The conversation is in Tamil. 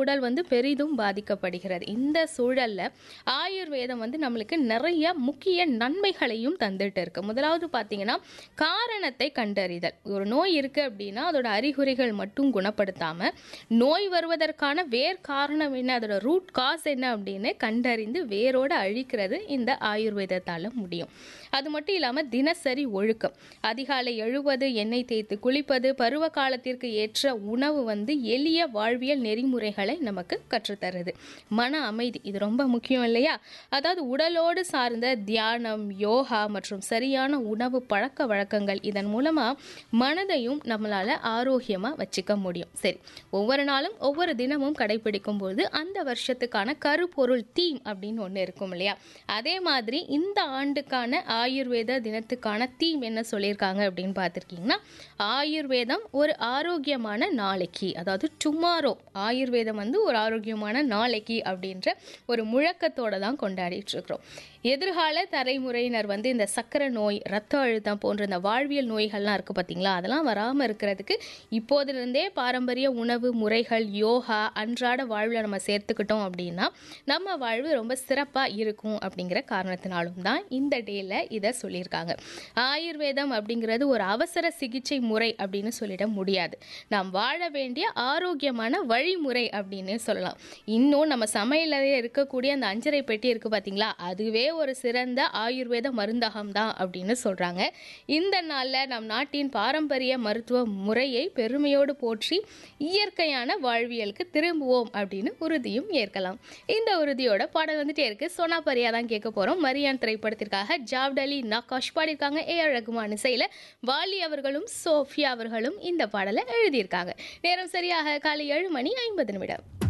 உடல் வந்து பெரிதும் பாதிக்கப்படுகிறது இந்த சூழல்ல ஆயுர்வேதம் வந்து நம்மளுக்கு நிறைய முக்கிய நன்மைகளையும் தந்துட்டு இருக்கு முதலாவது பார்த்தீங்கன்னா காரணத்தை கண்டறிதல் ஒரு நோய் இருக்கு அப்படின்னா அதோட அறிகுறிகள் மட்டும் குணப்படுத்தாம நோய் வருவதற்கான வேர் காரணம் என்ன அதோட ரூட் காஸ் என்ன அப்படின்னு கண்டறிந்து வேரோட அழிக்கிறது இந்த ஆயுர்வேதத்தால முடியும் அது மட்டும் இல்லாமல் தினசரி ஒழுக்கம் அதிகாலை எழுவது எண்ணெய் தேய்த்து குளிப்பது பருவ காலத்திற்கு ஏற்ற உணவு வந்து எளிய வாழ்வியல் நெறிமுறைகளை நமக்கு கற்றுத்தருது மன அமைதி இது ரொம்ப முக்கியம் இல்லையா அதாவது உடலோடு சார்ந்த தியானம் யோகா மற்றும் சரியான உணவு பழக்க வழக்கங்கள் இதன் மூலமா மனதையும் நம்மளால ஆரோக்கியமா வச்சுக்க முடியும் சரி ஒவ்வொரு நாளும் ஒவ்வொரு தினமும் கடைபிடிக்கும் போது அந்த வருஷத்துக்கான கருப்பொருள் தீம் அப்படின்னு ஒன்று இருக்கும் இல்லையா அதே மாதிரி இந்த ஆண்டுக்கான ஆயுர்வேத தினத்துக்கான தீம் என்ன சொல்லியிருக்காங்க அப்படின்னு பார்த்துருக்கீங்கன்னா ஆயுர்வேதம் ஒரு ஆரோக்கியமான நாளைக்கு அதாவது டுமாரோ ஆயுர்வேதம் வந்து ஒரு ஆரோக்கியமான நாளைக்கு அப்படின்ற ஒரு முழக்கத்தோட தான் கொண்டாடிட்டு இருக்கிறோம் எதிர்கால தலைமுறையினர் வந்து இந்த சக்கரை நோய் ரத்த அழுத்தம் போன்ற இந்த வாழ்வியல் நோய்கள்லாம் இருக்குது பார்த்தீங்களா அதெல்லாம் வராமல் இருக்கிறதுக்கு இப்போதிலிருந்தே பாரம்பரிய உணவு முறைகள் யோகா அன்றாட வாழ்வில் நம்ம சேர்த்துக்கிட்டோம் அப்படின்னா நம்ம வாழ்வு ரொம்ப சிறப்பாக இருக்கும் அப்படிங்கிற காரணத்தினாலும் தான் இந்த டேல இதை சொல்லியிருக்காங்க ஆயுர்வேதம் அப்படிங்கிறது ஒரு அவசர சிகிச்சை முறை அப்படின்னு சொல்லிட முடியாது நாம் வாழ வேண்டிய ஆரோக்கியமான வழிமுறை அப்படின்னு சொல்லலாம் இன்னும் நம்ம சமையலறையில் இருக்கக்கூடிய அந்த அஞ்சரை பெட்டி இருக்கு பார்த்தீங்களா அதுவே ஒரு சிறந்த ஆயுர்வேத மருந்தகம் தான் அப்படின்னு சொல்றாங்க இந்த நாளில் நம் நாட்டின் பாரம்பரிய மருத்துவ முறையை பெருமையோடு போற்றி இயற்கையான வாழ்வியலுக்கு திரும்புவோம் அப்படின்னு உறுதியும் ஏற்கலாம் இந்த உறுதியோட பாடல் வந்துட்டே இருக்கு சோனா பரியா தான் கேட்க போறோம் மரியான் திரைப்படத்திற்காக ஜாவ்டலி நகாஷ் பாடியிருக்காங்க ஏ ஆர் ரகுமான் இசையில வாலி அவர்களும் சோஃபியா அவர்களும் இந்த பாடலை எழுதியிருக்காங்க நேரம் சரியாக காலை ஏழு மணி ஐம்பது நிமிடம்